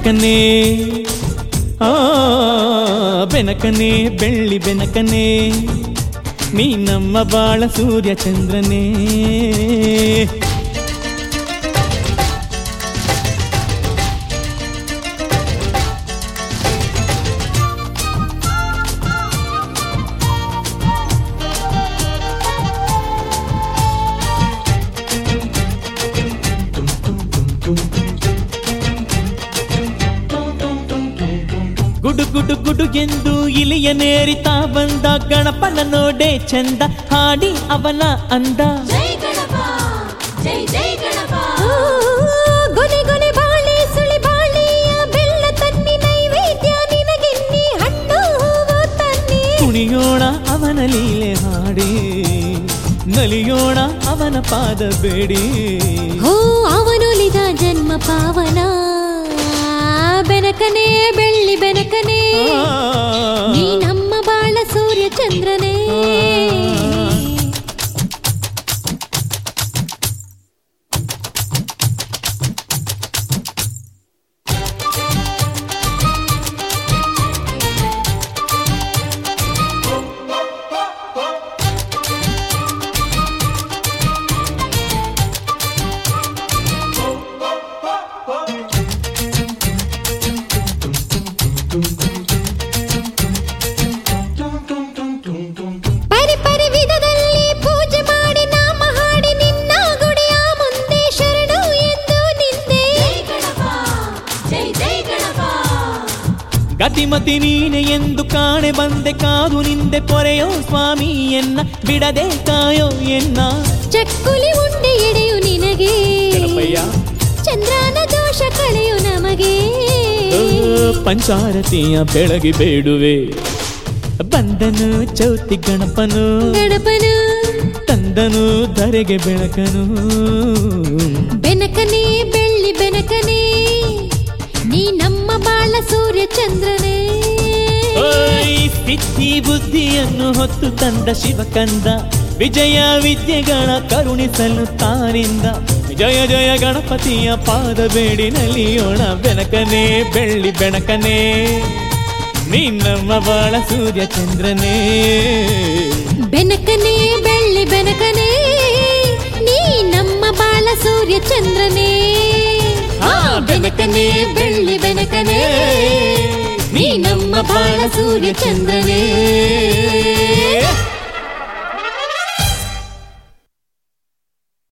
ಬೆನಕನೆ ಆ ಬೆನಕನೆ ಬೆಳ್ಳಿ ಬೆನಕನೆ ನೀ ನಮ್ಮ ಬಾಳ ಸೂರ್ಯ ಚಂದ್ರನೇ ಗುಡು ಗುಡು ಗುಡು ಎಂದು ಇಲಿಯ ನೇರಿತಾ ಬಂದ ಗಣಪನ ನೋಡೆ ಚಂದ ಹಾಡಿ ಅವನ ಅಂದ ಜೈ ಗಣಪ ಜೈ ಜೈ ಗಣಪ ಗೊನೆ ಗೊನೆ ಬಾಳೆ ಸುಳಿ ಬಾಳೆಯ ಬೆಲ್ಲ ತನ್ನಿ ನೈವೇದ್ಯ ನಿನಗೆನ್ನಿ ಹಣ್ಣು ಹೂವು ತನ್ನಿ ಕುಣಿಯೋಣ ಅವನ ಲೀಲೆ ಹಾಡಿ ನಲಿಯೋಣ ಅವನ ಪಾದ ಬೇಡಿ ಹೋ ಅವನೊಲಿದ ಜನ್ಮ ಪಾವನ ಬೆನಕನೆ ಬೆಳ್ಳಿ ಬೆನಕನೆ ನೀ ನಮ್ಮ ಬಾಳ ಸೂರ್ಯ ಚಂದ್ರನೇ ಪರಿ ಪರಿ ವಿಧದಲ್ಲಿ ಪೂಜೆ ಮಾಡಿ ನಾಮ ಹಾಡಿ ನಿನ್ನ ಗುಡಿಯ ಮುಂದೆ ಶರಣು ಎಂದು ನಿಂದೆ ಜೈ ಗಣಪ ಜೈ ಜೈ ಗಣಪ ಗತಿಮತಿ ನೀನೆ ಎಂದು ಕಾಣೆ ಬಂದೆ ಕಾದು ನಿಂದೆ ಪೊರೆಯೋ ಸ್ವಾಮಿ ಎನ್ನ ಬಿಡದೆ ಕಾಯೋ ಎನ್ನ ಚಕ್ಕುಲಿ ಉಂಡೆ ಎಡೆಯು ನಿನಗೆ ಗಣಪಯ್ಯ. ಚಂದ್ರನ ದೋಷ ಕಳೆಯು ನಮಗೆ ಓ, ಪಂಚಾರತಿಯ ಬೆಳಗಿ ಬೇಡುವೆ ಬಂದನು ಚೌತಿ ಗಣಪನು ಗಣಪನು ತಂದನು ಧರೆಗೆ ಬೆಳಕನು ಬೆನಕನೆ ಬೆಳ್ಳಿ ಬೆನಕನೆ ನೀ ನಮ್ಮ ಬಾಳ ಸೂರ್ಯ ಚಂದ್ರನೇ ಓಯ್ ಸಿದ್ಧಿ ಬುದ್ಧಿಯನ್ನು ಹೊತ್ತು ತಂದ ಶಿವಕಂದ ವಿಜಯ ವಿದ್ಯೆಗಳ ಕರುಣಿಸಲು ತಾನಿಂದ ಜಯ ಜಯ ಗಣಪತಿಯ ಪಾದ ಬೇಡಿ ನಲಿಯೋಣ ಬೆನಕನೆ ಬೆಳ್ಳಿ ಬೆನಕನೆ ನೀ ನಮ್ಮ ಬಾಳ ಸೂರ್ಯ ಚಂದ್ರನೇ ಬೆನಕನೆ ಬೆಳ್ಳಿ ಬೆನಕನೆ ನೀ ನಮ್ಮ ಬಾಳ ಸೂರ್ಯ ಚಂದ್ರನೇ ಆ ಬೆನಕನೆ ಬೆಳ್ಳಿ ಬೆನಕನೆ ನೀ ನಮ್ಮ ಬಾಳ ಸೂರ್ಯ ಚಂದ್ರನೇ